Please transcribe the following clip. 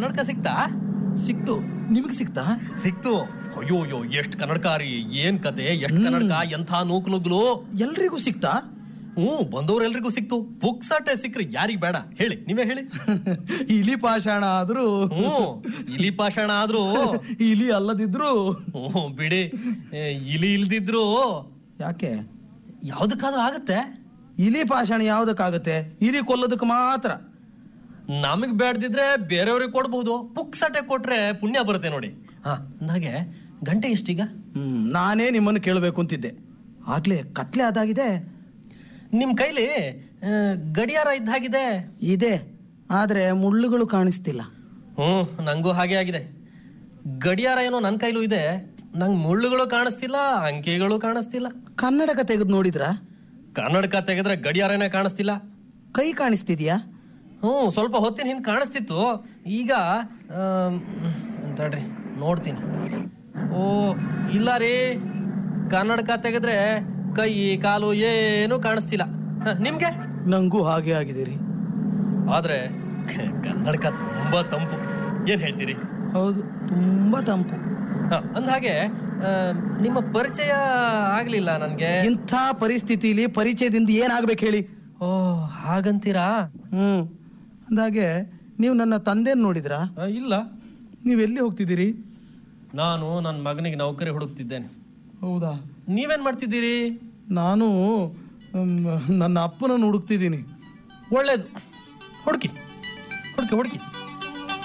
ಕನ್ನಡಕ ಸಿಕ್ತಾ ಸಿಕ್ತು ನಿಮ್ಗೆ ಸಿಕ್ತಾ ಸಿಕ್ತು ಅಯ್ಯೋ ಅಯ್ಯೋ ಎಷ್ಟ್ ಕನ್ನಡಕ ರೀ ಏನ್ ಕತೆ ಎಷ್ಟ್ ಕನ್ನಡಕ ಎಂಥ ನೂಕು ನುಗ್ಲು ಎಲ್ರಿಗೂ ಸಿಕ್ತಾ ಹ್ಞೂ ಬಂದವ್ರೆಲ್ರಿಗೂ ಸಿಕ್ತು ಪುಕ್ಸಾಟೆ ಸಿಕ್ರಿ ಯಾರಿಗ್ ಬೇಡ ಹೇಳಿ ನೀವೇ ಹೇಳಿ ಇಲಿ ಪಾಷಾಣ ಆದ್ರೂ ಹ್ಞೂ ಇಲಿ ಪಾಷಾಣ ಆದ್ರೂ ಇಲಿ ಅಲ್ಲದಿದ್ರು ಹ್ಞೂ ಬಿಡಿ ಏ, ಇಲಿ ಇಲ್ದಿದ್ರು ಯಾಕೆ ಯಾವ್ದಕ್ಕಾದ್ರೂ ಆಗತ್ತೆ ಇಲಿ ಪಾಷಾಣ ಯಾವ್ದಕ್ಕಾಗತ್ತೆ ಇಲಿ ಕೊಲ್ಲೋದಕ್ಕೆ ಮಾತ್ರ ನಮಗ್ ಬೇಡದಿದ್ರೆ ಬೇರೆಯವ್ರಿಗೆ ಕೊಡ್ಬೋದು ಪುಕ್ಸಾಟೆ ಕೊಟ್ರೆ ಪುಣ್ಯ ಬರುತ್ತೆ ನೋಡಿ ಹಾ ಅಂದಾಗೆ ಗಂಟೆ ಎಷ್ಟೀಗ ಹ್ಮ್ ನಾನೇ ನಿಮ್ಮನ್ನು ಕೇಳಬೇಕು ಅಂತಿದ್ದೆ ಆಗ್ಲೇ ಕತ್ಲೆ ಅದಾಗಿದೆ ನಿಮ್ ಕೈಲಿ ಆ, ಗಡಿಯಾರ ಇದ್ದಾಗಿದೆ ಇದೆ ಆದ್ರೆ ಮುಳ್ಳುಗಳು ಕಾಣಿಸ್ತಿಲ್ಲ ಹ್ಮ್ ನಂಗೂ ಹಾಗೆ ಆಗಿದೆ ಗಡಿಯಾರ ಏನೋ ನನ್ನ ಕೈಲೂ ಇದೆ ನಂಗೆ ಮುಳ್ಳುಗಳು ಕಾಣಿಸ್ತಿಲ್ಲ ಅಂಕೆಗಳು ಕಾಣಿಸ್ತಿಲ್ಲ ಕನ್ನಡಕ ತೆಗೆದು ನೋಡಿದ್ರಾ ಕನ್ನಡಕ ತೆಗೆದ್ರೆ ಗಡಿಯಾರನೇ ಕಾಣಿಸ್ತಿಲ್ಲ ಕೈ ಕಾಣಿಸ್ತಿದ್ಯಾ ಹ್ಞೂ ಸ್ವಲ್ಪ ಹೊತ್ತಿನ ಹಿಂದೆ ಕಾಣಿಸ್ತಿತ್ತು ಈಗ ಆಮ್, ಅಂತಡ್ರಿ ನೋಡ್ತೀನಿ ಓ ಇಲ್ಲ ರೀ ಕನ್ನಡಕ ತೆಗೆದ್ರೆ ಕೈ ಕಾಲು ಏನು ಕಾಣಿಸ್ತಿಲ್ಲ ಹ, ನಿಮ್ಗೆ ನಂಗೂ ಹಾಗೆ ಆಗಿದೆ ರೀ ಆದ್ರೆ ಕ- ಕನ್ನಡಕ ತುಂಬಾ ತಂಪು ಏನ್ ಹೇಳ್ತೀರಿ ಹೌದು ತುಂಬಾ ತಂಪು ಹ, ಅಂದ್ಹಾಗೆ ಆ, ನಿಮ್ಮ ಪರಿಚಯ ಆಗ್ಲಿಲ್ಲ ನನ್ಗೆ ಇಂಥ ಪರಿಸ್ಥಿತಿಲಿ ಪರಿಚಯದಿಂದ ಏನಾಗ್ಬೇಕು ಹೇಳಿ ಓ ಹಾಗಂತೀರಾ ಹ್ಮ್ ಅಂದಾಗೆ ನೀವು ನನ್ನ ತಂದೆನ್ ನೋಡಿದ್ರಾ ಆ, ಇಲ್ಲ ನೀವು ಎಲ್ಲಿ ಹೋಗ್ತಿದ್ದೀರಿ ನಾನು ನನ್ನ ಮಗನಿಗೆ ನೌಕರಿ ಹುಡುಕ್ತಿದ್ದೇನೆ ಹೌದಾ ನೀವೇನ್ ಮಾಡ್ತಿದ್ದೀರಿ ನಾನು ಮ್, ನನ್ನ ಅಪ್ಪನನ್ನು ಹುಡುಕ್ತಿದ್ದೀನಿ ಒಳ್ಳೇದು ಹುಡುಕಿ ಹುಡುಕಿ ಹುಡುಕಿ